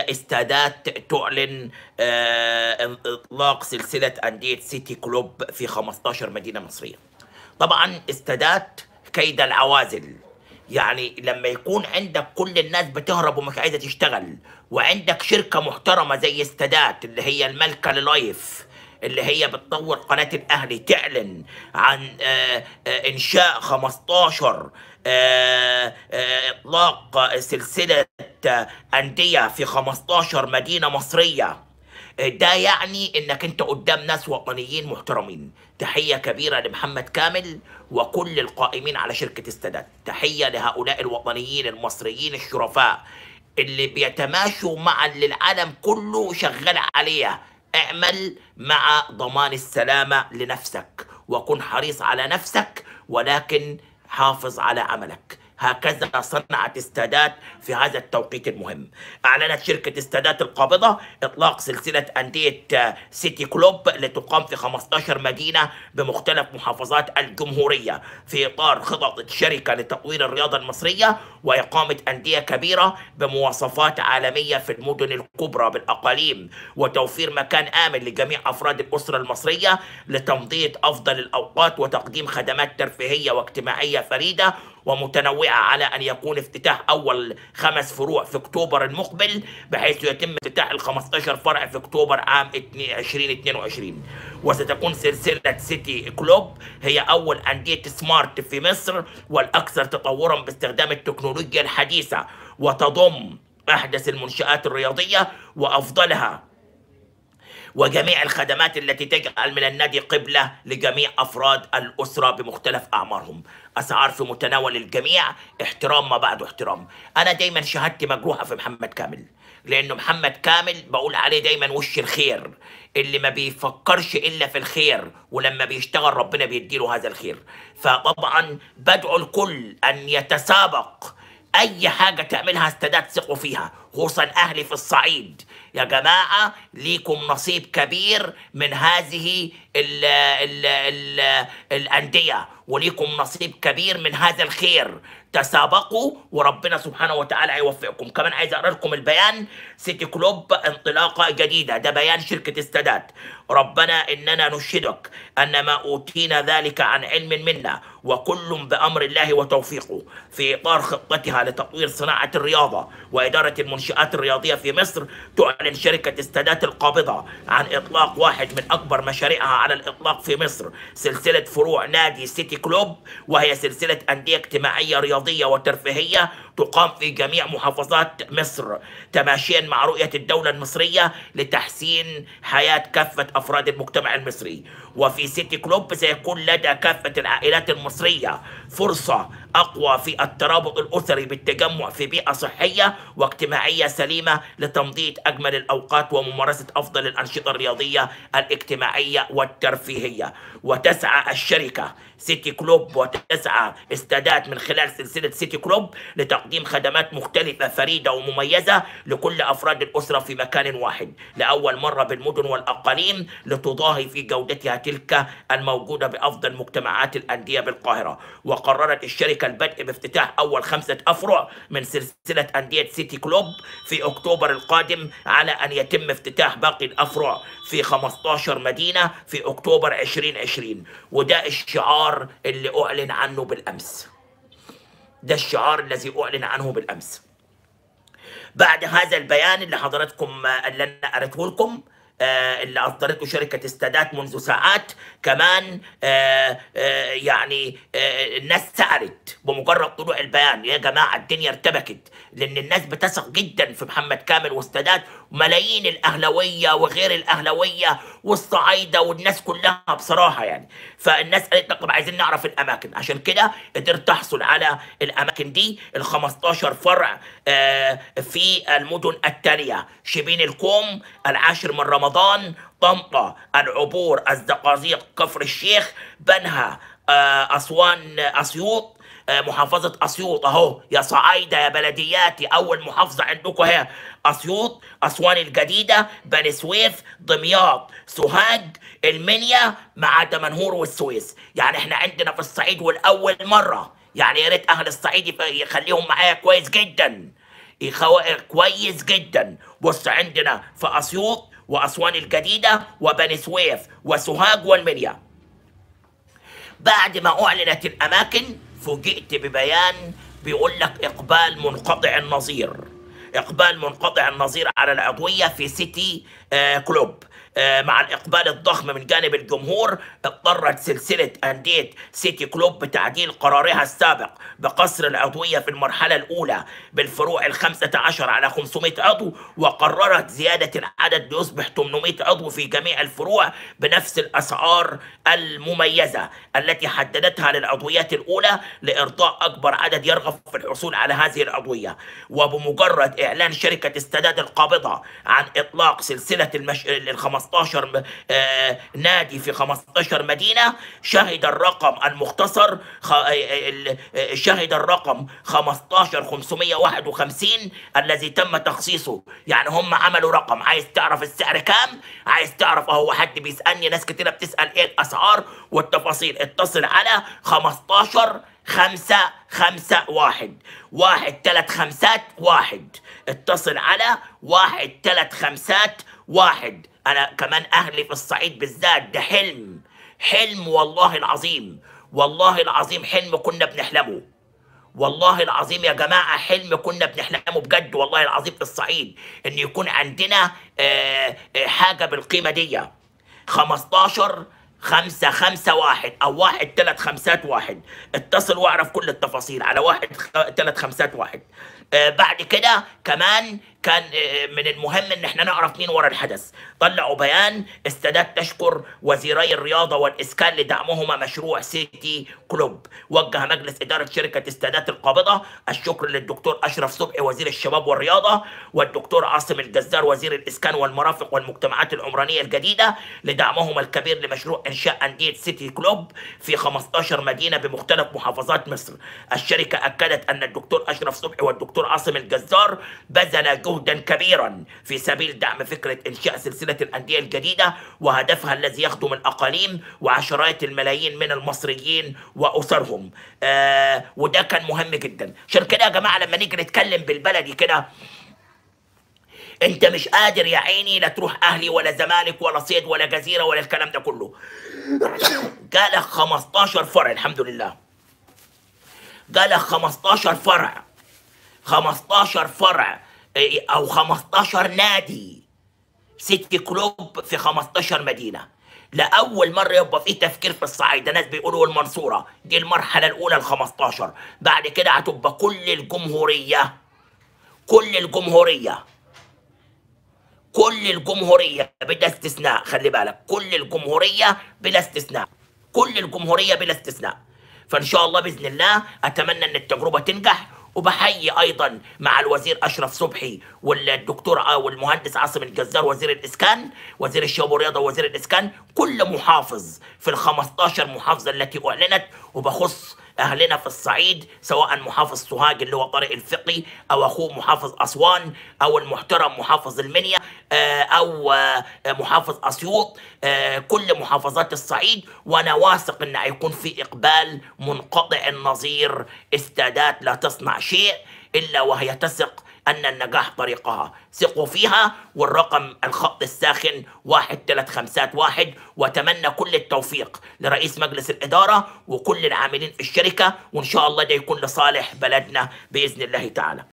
استادات تعلن آه، اطلاق سلسله انديه سيتي كلوب في 15 مدينه مصريه طبعا استادات كيد العوازل يعني لما يكون عندك كل الناس بتهرب ومش عايزه تشتغل وعندك شركه محترمه زي استادات اللي هي الملكه للايف اللي هي بتطور قناة الأهلي تعلن عن آه، آه، إنشاء 15 آه، آه، إطلاق سلسلة آه، أندية في 15 مدينة مصرية ده يعني انك انت قدام ناس وطنيين محترمين تحية كبيرة لمحمد كامل وكل القائمين على شركة استادات تحية لهؤلاء الوطنيين المصريين الشرفاء اللي بيتماشوا مع اللي العالم كله شغال عليه اعمل مع ضمان السلامة لنفسك وكن حريص على نفسك ولكن حافظ على عملك هكذا صنعت استادات في هذا التوقيت المهم أعلنت شركة استادات القابضة إطلاق سلسلة أندية آه، سيتي كلوب لتقام في 15 مدينة بمختلف محافظات الجمهورية في إطار خطط الشركة لتطوير الرياضة المصرية وإقامة أندية كبيرة بمواصفات عالمية في المدن الكبرى بالأقاليم وتوفير مكان آمن لجميع أفراد الأسرة المصرية لتمضية أفضل الأوقات وتقديم خدمات ترفيهية واجتماعية فريدة ومتنوعة على أن يكون افتتاح أول خمس فروع في أكتوبر المقبل بحيث يتم افتتاح ال 15 فرع في أكتوبر عام 2022 وستكون سلسلة سيتي كلوب هي أول أندية سمارت في مصر والأكثر تطورا باستخدام التكنولوجيا الحديثة وتضم أحدث المنشآت الرياضية وأفضلها وجميع الخدمات التي تجعل من النادي قبلة لجميع أفراد الأسرة بمختلف أعمارهم أسعار في متناول الجميع احترام ما بعده احترام أنا دايما شهادتي مجروحة في محمد كامل لأنه محمد كامل بقول عليه دايما وش الخير اللي ما بيفكرش إلا في الخير ولما بيشتغل ربنا بيديله هذا الخير فطبعا بدعو الكل أن يتسابق اي حاجه تعملها استادات ثقوا فيها خصوصا اهلي في الصعيد يا جماعه ليكم نصيب كبير من هذه ال ال ال الانديه وليكم نصيب كبير من هذا الخير تسابقوا وربنا سبحانه وتعالى هيوفقكم كمان عايز اقرا لكم البيان سيتي كلوب انطلاقه جديده ده بيان شركه استادات ربنا اننا نشهدك ان ما اوتينا ذلك عن علم منا وكل بامر الله وتوفيقه في اطار خطتها لتطوير صناعه الرياضه واداره المنشات الرياضيه في مصر تعلن شركه استادات القابضه عن اطلاق واحد من اكبر مشاريعها على الاطلاق في مصر سلسله فروع نادي سيتي كلوب وهي سلسله انديه اجتماعيه رياضيه وترفيهيه تقام في جميع محافظات مصر تماشيا مع رؤيه الدوله المصريه لتحسين حياه كافه افراد المجتمع المصري وفي سيتي كلوب سيكون لدى كافه العائلات المصريه فرصه اقوى في الترابط الاسري بالتجمع في بيئه صحيه واجتماعيه سليمه لتمضيه اجمل الاوقات وممارسه افضل الانشطه الرياضيه الاجتماعيه والترفيهيه وتسعى الشركه سيتي كلوب وتسعى استادات من خلال سلسله سيتي كلوب لتقديم خدمات مختلفه فريده ومميزه لكل افراد الاسره في مكان واحد لاول مره بالمدن والاقاليم لتضاهي في جودتها تلك الموجوده بافضل مجتمعات الانديه بالقاهره وقررت الشركه البدء بافتتاح اول خمسه افرع من سلسله انديه سيتي كلوب في اكتوبر القادم على ان يتم افتتاح باقي الافرع في 15 مدينه في اكتوبر 2020 وده الشعار اللي اعلن عنه بالامس ده الشعار الذي اعلن عنه بالامس بعد هذا البيان اللي حضراتكم اللي انا قريته لكم آه، اللي اصدرته شركه استادات منذ ساعات كمان آه، آه، يعني آه، الناس سالت بمجرد طلوع البيان يا جماعه الدنيا ارتبكت لان الناس بتثق جدا في محمد كامل واستادات ملايين الاهلاويه وغير الاهلاويه والصعايده والناس كلها بصراحه يعني فالناس قالت لك طب عايزين نعرف الاماكن عشان كده قدرت تحصل على الاماكن دي ال 15 فرع آه، في المدن التاليه شبين الكوم العاشر من رمضان طنطا العبور الزقازيق كفر الشيخ بنها آه، اسوان اسيوط آه، محافظة أسيوط أهو يا صعايدة يا بلدياتي أول محافظة عندكم هي أسيوط أسوان الجديدة بني سويف دمياط سوهاج المنيا مع دمنهور والسويس يعني احنا عندنا في الصعيد والأول مرة يعني يا ريت أهل الصعيد يف- يخليهم معايا كويس جدا يخو- كويس جدا بص عندنا في اسيوط واسوان الجديده وبني سويف وسوهاج والمنيا بعد ما اعلنت الاماكن فوجئت ببيان بيقول لك اقبال منقطع النظير اقبال منقطع النظير على العضويه في سيتي آه كلوب آه مع الاقبال الضخم من جانب الجمهور اضطرت سلسله انديه سيتي كلوب بتعديل قرارها السابق بقصر العضويه في المرحله الاولى بالفروع الخمسة عشر على 500 عضو وقررت زياده العدد ليصبح 800 عضو في جميع الفروع بنفس الاسعار المميزه التي حددتها للعضويات الاولى لارضاء اكبر عدد يرغب في الحصول على هذه العضويه وبمجرد اعلان شركه استادات القابضه عن اطلاق سلسله المش... ال 15 م- آه، نادي في 15 مدينه شهد الرقم المختصر خ... آه، ال- آه، شهد الرقم 15551 الذي تم تخصيصه يعني هم عملوا رقم عايز تعرف السعر كام عايز تعرف اهو حد بيسالني ناس كتيره بتسال ايه الاسعار والتفاصيل اتصل على 15 خمسة خمسة واحد واحد تلات خمسات واحد اتصل على واحد تلات خمسات واحد انا كمان اهلي في الصعيد بالذات ده حلم حلم والله العظيم والله العظيم حلم كنا بنحلمه والله العظيم يا جماعة حلم كنا بنحلمه بجد والله العظيم في الصعيد ان يكون عندنا آه، آه، حاجة بالقيمة دي 15 خمسة خمسة واحد أو واحد تلات خمسات واحد اتصل واعرف كل التفاصيل على واحد خ- تلات خمسات واحد آه بعد كده كمان كان آه من المهم ان احنا نعرف مين ورا الحدث طلعوا بيان استادات تشكر وزيري الرياضة والإسكان لدعمهما مشروع سيتي كلوب وجه مجلس إدارة شركة استادات القابضة الشكر للدكتور أشرف صبحي وزير الشباب والرياضة والدكتور عاصم الجزار وزير الإسكان والمرافق والمجتمعات العمرانية الجديدة لدعمهما الكبير لمشروع إنشاء أندية سيتي كلوب في 15 مدينة بمختلف محافظات مصر الشركة أكدت أن الدكتور أشرف صبحي والدكتور عاصم الجزار بذل جهدا كبيرا في سبيل دعم فكرة إنشاء سلسلة الأندية الجديدة وهدفها الذي يخدم الأقاليم وعشرات الملايين من المصريين وأسرهم آه وده كان مهم جدا عشان كده يا جماعة لما نيجي نتكلم بالبلدي كده انت مش قادر يا عيني لا تروح اهلي ولا زمالك ولا صيد ولا جزيره ولا الكلام ده كله جالك 15 فرع الحمد لله جالك 15 فرع 15 فرع إيه، او 15 نادي سيتي كلوب في 15 مدينه لأول مرة يبقى في تفكير في الصعيد ناس بيقولوا المنصورة دي المرحلة الأولى ال 15 بعد كده هتبقى كل الجمهورية كل الجمهورية كل الجمهورية بلا استثناء خلي بالك كل الجمهورية بلا استثناء كل الجمهورية بلا استثناء فإن شاء الله بإذن الله أتمنى أن التجربة تنجح وبحيي ايضا مع الوزير اشرف صبحي والدكتور ع- والمهندس عاصم الجزار وزير الاسكان وزير الشباب والرياضه وزير الاسكان كل محافظ في ال 15 محافظه التي اعلنت وبخص اهلنا في الصعيد سواء محافظ سوهاج اللي هو طارق الفقي او اخوه محافظ اسوان او المحترم محافظ المنيا آه، او آه، محافظ اسيوط آه، كل محافظات الصعيد وانا واثق ان هيكون في اقبال منقطع النظير استادات لا تصنع شيء الا وهي تثق ان النجاح طريقها ثقوا فيها والرقم الخط الساخن واحد تلات خمسات واحد واتمنى كل التوفيق لرئيس مجلس الاداره وكل العاملين في الشركه وان شاء الله ده يكون لصالح بلدنا باذن الله تعالى